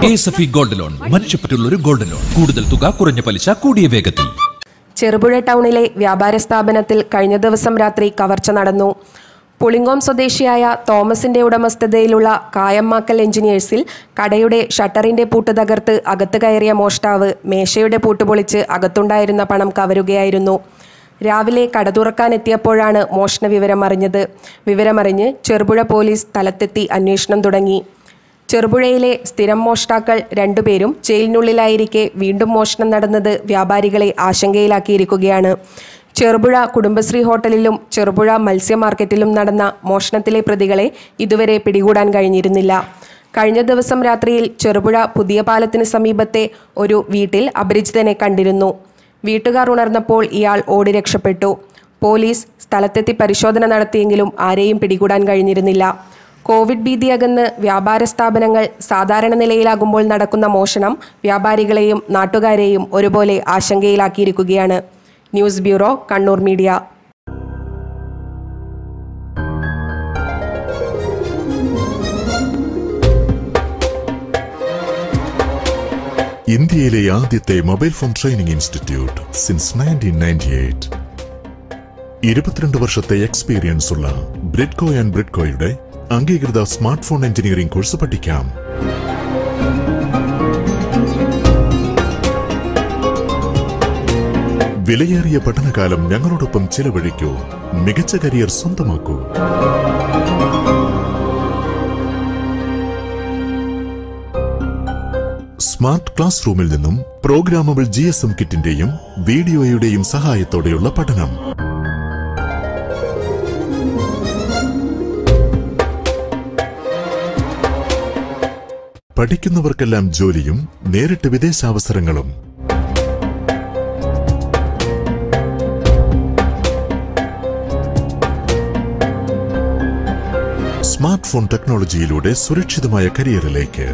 K S F E gold loan മനുഷ്യപ്പറ്റുള്ള ഒരു gold loan കൂടുതൽ തുക കുറഞ്ഞ പലിശ കൂടിയ വേഗത്തിൽ ചെറുപുഴ ടൗണിലെ വ്യാപാര സ്ഥാപനത്തിൽ കഴിഞ്ഞ ദിവസം രാത്രി കവർച്ച നടന്നു പുളിങ്ങോം സ്വദേശിയായ തോമസിന്റെ ഉടമസ്ഥതയിലുള്ള കായമ്മാക്കൽ എഞ്ചിനീയേഴ്സിൽ കടയുടെ ഷട്ടറിന്റെ പൂട്ട് തകർത്ത് അകത്ത് കയറിയ മോഷ്ടാവ് മേശയുടെ പൂട്ട് പൊളിച്ച് അകത്തുണ്ടായിരുന്ന പണം കവരുകയായിരുന്നു രാവിലെ കട തുറക്കാനെത്തിയപ്പോഴാണ് മോഷണ വിവരം അറിഞ്ഞത് വിവരമറിഞ്ഞ് ചെറുപുഴ പോലീസ് സ്ഥലത്തെത്തി അന്വേഷണം തുടങ്ങി ചെറുപുഴയിലെ സ്ഥിരം മോഷ്ടാക്കൾ രണ്ടുപേരും ജയിലിനുള്ളിലായിരിക്കെ വീണ്ടും മോഷണം നടന്നത് വ്യാപാരികളെ ആശങ്കയിലാക്കിയിരിക്കുകയാണ് ചെറുപുഴ കുടുംബശ്രീ ഹോട്ടലിലും ചെറുപുഴ മത്സ്യ മാർക്കറ്റിലും നടന്ന മോഷണത്തിലെ പ്രതികളെ ഇതുവരെ പിടികൂടാൻ കഴിഞ്ഞിരുന്നില്ല കഴിഞ്ഞ ദിവസം രാത്രിയിൽ ചെറുപുഴ പുതിയ പാലത്തിന് സമീപത്തെ ഒരു വീട്ടിൽ അപരിചിതനെ കണ്ടിരുന്നു വീട്ടുകാർ ഉണർന്നപ്പോൾ ഇയാൾ ഓടി രക്ഷപ്പെട്ടു പോലീസ് സ്ഥലത്തെത്തി പരിശോധന നടത്തിയെങ്കിലും ആരെയും പിടികൂടാൻ കഴിഞ്ഞിരുന്നില്ല കോവിഡ് ഭീതി അകന്ന് വ്യാപാര സ്ഥാപനങ്ങൾ സാധാരണ നിലയിലാകുമ്പോൾ നടക്കുന്ന മോഷണം വ്യാപാരികളെയും നാട്ടുകാരെയും ഒരുപോലെ ആശങ്കയിലാക്കിയിരിക്കുകയാണ് ന്യൂസ് ബ്യൂറോ കണ്ണൂർ മീഡിയ ഇന്ത്യയിലെ ആദ്യത്തെ mobile phone training institute since nineteen ninety eight ഇരുപത്തിരണ്ട് വർഷത്തെ എക്സ്പീരിയൻസ് ഉള്ള ബ്രിഡ്കോ ആൻഡ് ബ്രിഡ്കോയുടെ അംഗീകൃത സ്മാർട്ട് ഫോൺ എഞ്ചിനീയറിംഗ് കോഴ്സ് പഠിക്കാം വിലയേറിയ പഠനകാലം ഞങ്ങളോടൊപ്പം ചിലവഴിക്കൂ മികച്ച കരിയർ സ്വന്തമാക്കൂ സ്മാർട്ട് ക്ലാസ് റൂമിൽ നിന്നും പ്രോഗ്രാമബിൾ ജി എസ് എം കിറ്റിന്റെയും വീഡിയോയുടെയും സഹായത്തോടെയുള്ള പഠനം പഠിക്കുന്നവർക്കെല്ലാം ജോലിയും നേരിട്ട് വിദേശാവസരങ്ങളും സ്മാർട്ട് ഫോൺ ടെക്നോളജിയിലൂടെ സുരക്ഷിതമായ കരിയറിലേക്ക്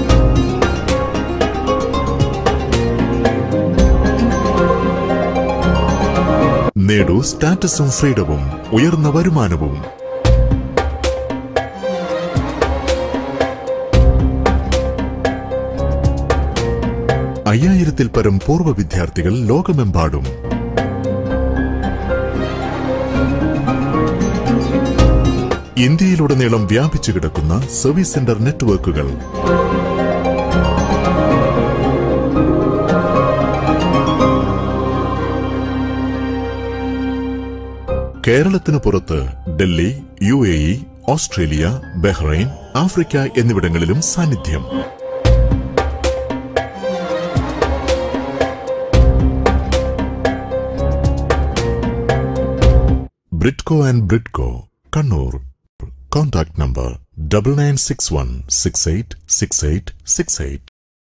നേടൂ സ്റ്റാറ്റസും ഫ്രീഡവും ഉയർന്ന വരുമാനവും അയ്യായിരത്തിൽ പരം പൂർവ്വ വിദ്യാർത്ഥികൾ ലോകമെമ്പാടും ഇന്ത്യയിലുടനീളം വ്യാപിച്ചു കിടക്കുന്ന സർവീസ് സെന്റർ നെറ്റ്വർക്കുകൾ കേരളത്തിന് പുറത്ത് Delhi U A E Australia Bahrain Africa എന്നിവിടങ്ങളിലും സാന്നിധ്യം Bridco and Bridco Kannur contact number double nine six one six eight six eight six eight